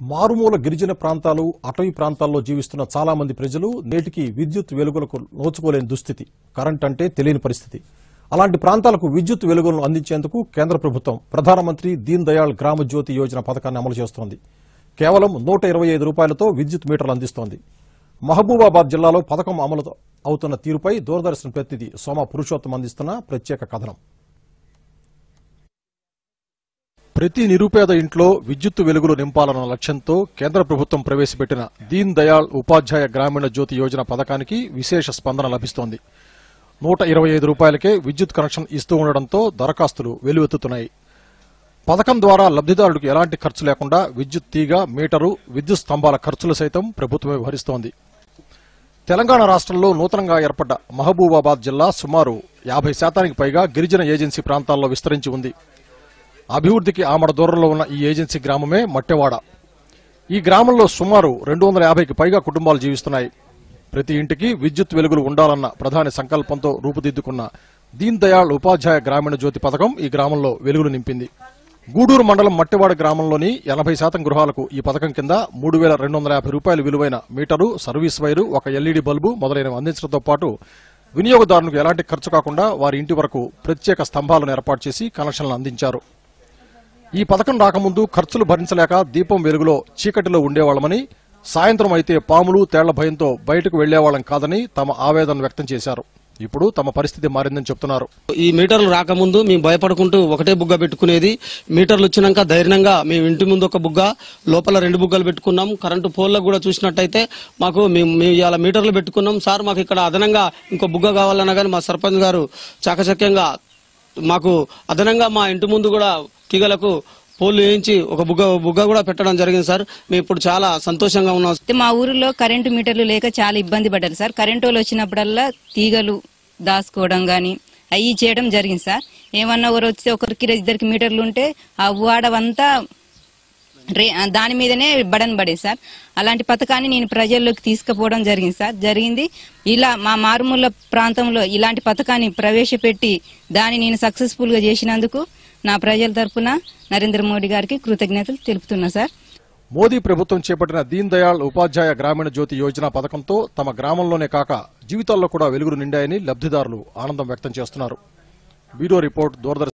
మారుమూల గిరిజన ప్రాంతాలు అటవీ ప్రాంతాల్లో జీవిస్తున్న చాలా మంది ప్రజలు నేటికి విద్యుత్ వెలుగులకు నోచుకోలేని దుస్థితి కరెంట్ అంటే తెలియని పరిస్థితి అలాంటి ప్రాంతాలకు విద్యుత్ వెలుగులను అందించేందుకు కేంద్ర ప్రభుత్వం ప్రధానమంత్రి దీన్ దయాళ్ గ్రామ జ్యోతి యోజన పథకాన్ని అమలు చేస్తోంది కేవలం నూట ఇరవై ఐదు రూపాయలతో విద్యుత్ మీటర్లు అందిస్తోంది మహబూబాబాద్ జిల్లాలో పథకం అమలు అవుతున్న తీరుపై దూరదర్శన్ ప్రతినిధి సోమ పురుషోత్తం అందిస్తున్న ప్రత్యేక కథనం ప్రతి నిరుపేద ఇంట్లో విద్యుత్తు వెలుగులు నింపాలన్న లక్ష్యంతో కేంద్ర ప్రభుత్వం ప్రవేశపెట్టిన దీన్ దయాళ్ ఉపాధ్యాయ గ్రామీణ జ్యోతి యోజన పథకానికి విశేష స్పందన లభిస్తోంది నూట ఇరవై ఐదు రూపాయలకే విద్యుత్ కనెక్షన్ ఇస్తూ ఉండడంతో దరఖాస్తులు వెలువెత్తుతున్నాయి పథకం ద్వారా లబ్దిదారుడికి ఎలాంటి ఖర్చు లేకుండా విద్యుత్ తీగ మీటరు విద్యుత్ స్తంభాల ఖర్చులు సైతం ప్రభుత్వమే భరిస్తోంది తెలంగాణ రాష్ట్రంలో నూతనంగా ఏర్పడ్డ మహబూబాబాద్ జిల్లా సుమారు యాభై శాతానికి పైగా గిరిజన ఏజెన్సీ ప్రాంతాల్లో విస్తరించి ఉంది అభివృద్ధికి ఆమడ దూరంలో ఉన్న ఈ ఏజెన్సీ గ్రామమే మట్టెవాడ ఈ గ్రామంలో సుమారు రెండు వందల యాభైకి పైగా కుటుంబాలు జీవిస్తున్నాయి ప్రతి ఇంటికి విద్యుత్ వెలుగులు ఉండాలన్న ప్రధాని సంకల్పంతో రూపుదిద్దుకున్న దీన్ దయాళ్ ఉపాధ్యాయ గ్రామీణ జ్యోతి పథకం ఈ గ్రామంలో వెలుగులు నింపింది గూడూరు మండలం మట్టెవాడ గ్రామంలోని ఎనభై శాతం గృహాలకు ఈ పథకం కింద మూడు వేల రెండు వందల యాభై రూపాయలు విలువైన మీటరు సర్వీస్ వైరు ఒక ఎల్ఈడి బల్బు మొదలైనవి అందించడంతో పాటు వినియోగదారునికి ఎలాంటి ఖర్చు కాకుండా వారి ఇంటి వరకు ప్రత్యేక స్తంభాలను ఏర్పాటు చేసి కనెక్షన్లు అందించారు ఈ పథకం రాకముందు ఖర్చులు భరించలేక దీపం వెలుగులో చీకటిలో ఉండేవాళ్లమని సాయంత్రం అయితే పాములు తేళ్ల భయంతో బయటకు వెళ్లేవాళ్లం కాదని తమ ఆవేదన వ్యక్తం చేశారు ఇప్పుడు తమ పరిస్థితి మారిందని చెప్తున్నారు ఈ మీటర్లు రాకముందు మేము భయపడుకుంటూ ఒకటే బుగ్గ పెట్టుకునేది మీటర్లు వచ్చినాక ధైర్యంగా మేము ఇంటి ముందు ఒక బుగ్గ లోపల రెండు బుగ్గలు పెట్టుకున్నాం కరెంటు పోల్లకు కూడా చూసినట్టయితే మాకు మేము మేము ఇవాళ మీటర్లు పెట్టుకున్నాం సార్ మాకు ఇక్కడ అదనంగా ఇంకో బుగ్గ కావాలన్నా కానీ మా సర్పంచ్ గారు చాకచక్యంగా మాకు అదనంగా మా ఇంటి ముందు కూడా తీగలకు పోల్లు వేయించి ఒక బుగ్గ బుగ్గ కూడా పెట్టడం జరిగింది సార్ మేము ఇప్పుడు చాలా సంతోషంగా ఉన్నాం అయితే మా ఊరిలో కరెంటు మీటర్లు లేక చాలా ఇబ్బంది పడ్డారు సార్ కరెంటు వాళ్ళు వచ్చినప్పుడల్లా తీగలు దాచుకోవడం గాని అవి చేయడం జరిగింది సార్ ఏమన్నా ఒకరు వస్తే ఒకరికి ఇద్దరికి మీటర్లు ఉంటే ఆ వాడవంతా రే దాని మీదనే బడన్ పడేది సార్ అలాంటి పథకాన్ని నేను ప్రజల్లోకి తీసుకుపోవడం జరిగింది సార్ జరిగింది ఇలా మా మారుమూల ప్రాంతంలో ఇలాంటి పథకాన్ని ప్రవేశపెట్టి దాన్ని నేను సక్సెస్ఫుల్ గా చేసినందుకు నా ప్రజల తరపున నరేంద్ర మోడీ గారికి కృతజ్ఞతలు తెలుపుతున్నా సార్ మోదీ ప్రభుత్వం చేపట్టిన దీన్ దయాళ్ ఉపాధ్యాయ గ్రామీణ జ్యోతి యోజన పథకంతో తమ గ్రామంలోనే కాక జీవితాల్లో కూడా వెలుగులు నిండాయని లబ్దిదారులు ఆనందం వ్యక్తం చేస్తున్నారు బ్యూరో రిపోర్ట్ దూరదర్శన్